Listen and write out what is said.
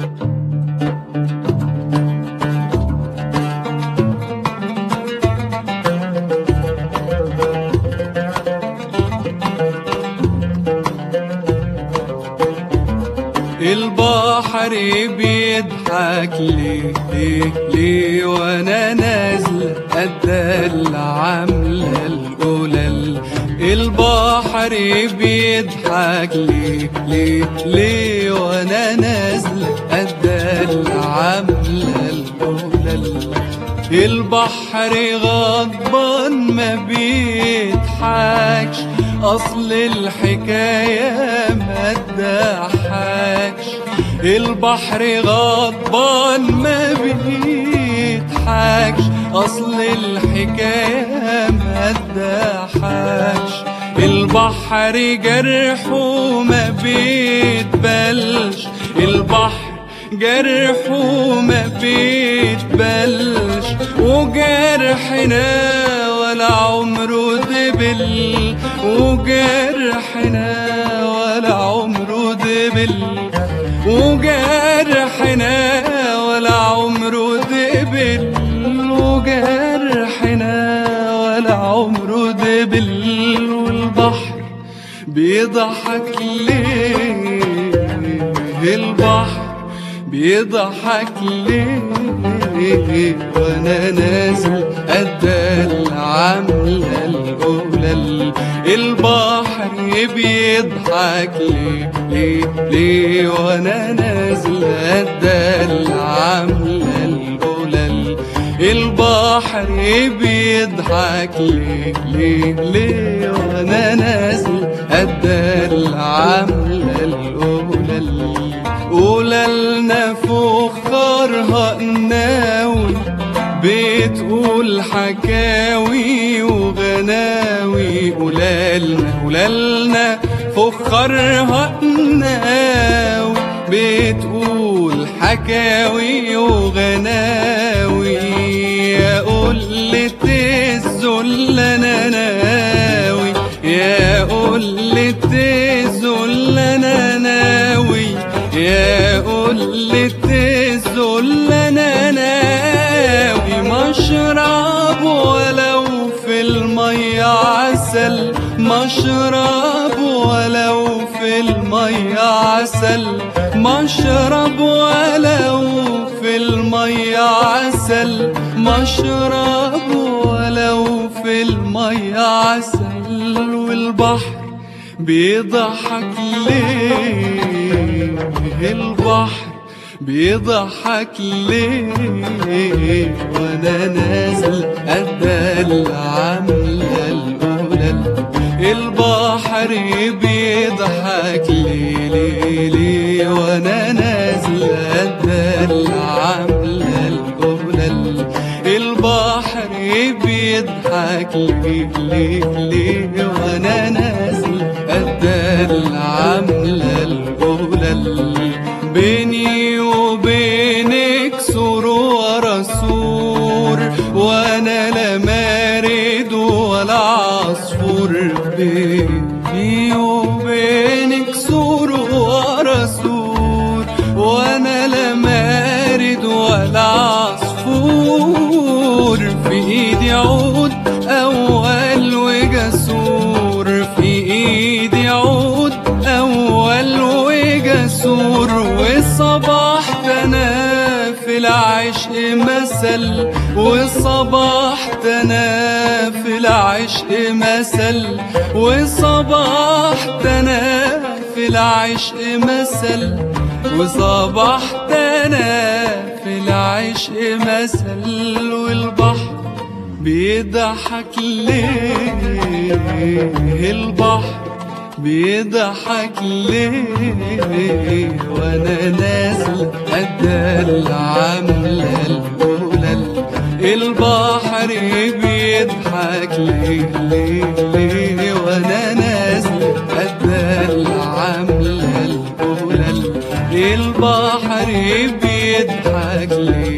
البحر بيضحك ليه ليه ليه وانا نازل قد عاملة القلل البحر بيضحك ليه ليه ليه وانا نازل قد عاملة القلل البحر غضبان ما بيضحكش اصل الحكايه ما تضحكش البحر غضبان ما بيضحكش اصل الحكايه ما تضحكش البحر جرحه ما بيتبلش البحر جرحه ما بيتبلش وجرحنا ولا عمره دبل وجرحنا ولا عمره دبل وجرحنا ولا عمره دبل وجرحنا ولا عمره دبل والبحر بيضحك ليه البحر بيضحك ليه وانا نازل قد العملة الأولى البحر بيضحك ليه ليه ليه وانا نازل قد العملة الأولى البحر بيضحك ليه ليه ليه وانا نازل قد العملة الأولى قولالنا فخرها قناوي بتقول حكاوي وغناوي قولالنا قولالنا فخرها قناوي بتقول حكاوي وغناوي يا قلة الذل انا ناوي يا قلة الذل انا ناوي يا قلة الذل انا ناوي مشرب ولو في المية عسل مشرب ولو في المية عسل مشرب ولو في المية عسل مشرب ولو في المية عسل والبحر بيضحك ليه البحر بيضحك ليه وانا نازل قد العملة الأولى البحر بيضحك ليه ليه ليه وانا نازل قد العملة الأولى البحر بيضحك ليه ليه ليه وانا نازل قد العملة الأولى بيني وبينك سور ورا سور وانا لا مارد ولا عصفور بيني وبينك سور ورا سور وانا لا مارد ولا عصفور في ايدي عود اول وجسور في ايدي عود اول وجسور والصباح تنا في العشق مثل والصباح تنا في العشق مثل والصباح تنا في العشق مثل وصباح تنا في العشق مثل والبحر بيضحك ليه البحر بيضحك ليه وانا نازل قد العملة الأولى البحر بيضحك ليه ليه ليه وانا نازل قد العملة الأولى البحر بيضحك ليه